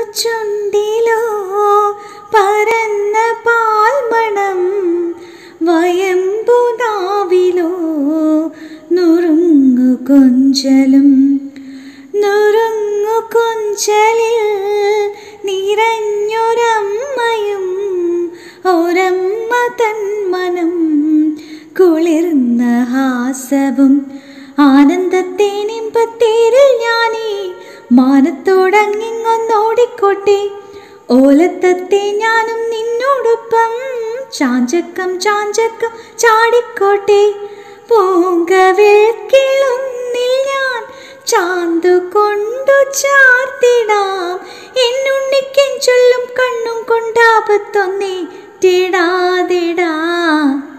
ചുണ്ടിലോ പരന്ന പാൽമണം വയമ്പുനാവിലോ നുറുങ്ങു കൊഞ്ചലും നുറുങ്ങു കൊഞ്ചലിൽ നിറഞ്ഞൊരമ്മയും ഒരമ്മ തൻ മനം കുളിർന്ന ഹാസവും ആനന്ദത്തേനിമ്പത്തേരിൽ ഞാനീ മാനത്തോടങ്ങിങ്ങൊന്നോടിക്കോട്ടെ ഓലത്തത്തെ ഞാനും നിന്നോടൊപ്പം ചാഞ്ചക്കം ചാഞ്ചക്കം ചാടിക്കോട്ടെ പൂങ്കവിൾക്കിളൊന്നിൽ ഞാൻ ചാന്തു കൊണ്ടു ചാർത്തിടാം എന്നുണ്ണിക്കൻ ചൊല്ലും കണ്ണും കൊണ്ടാപത്തൊന്നേ ടിടാതിടാ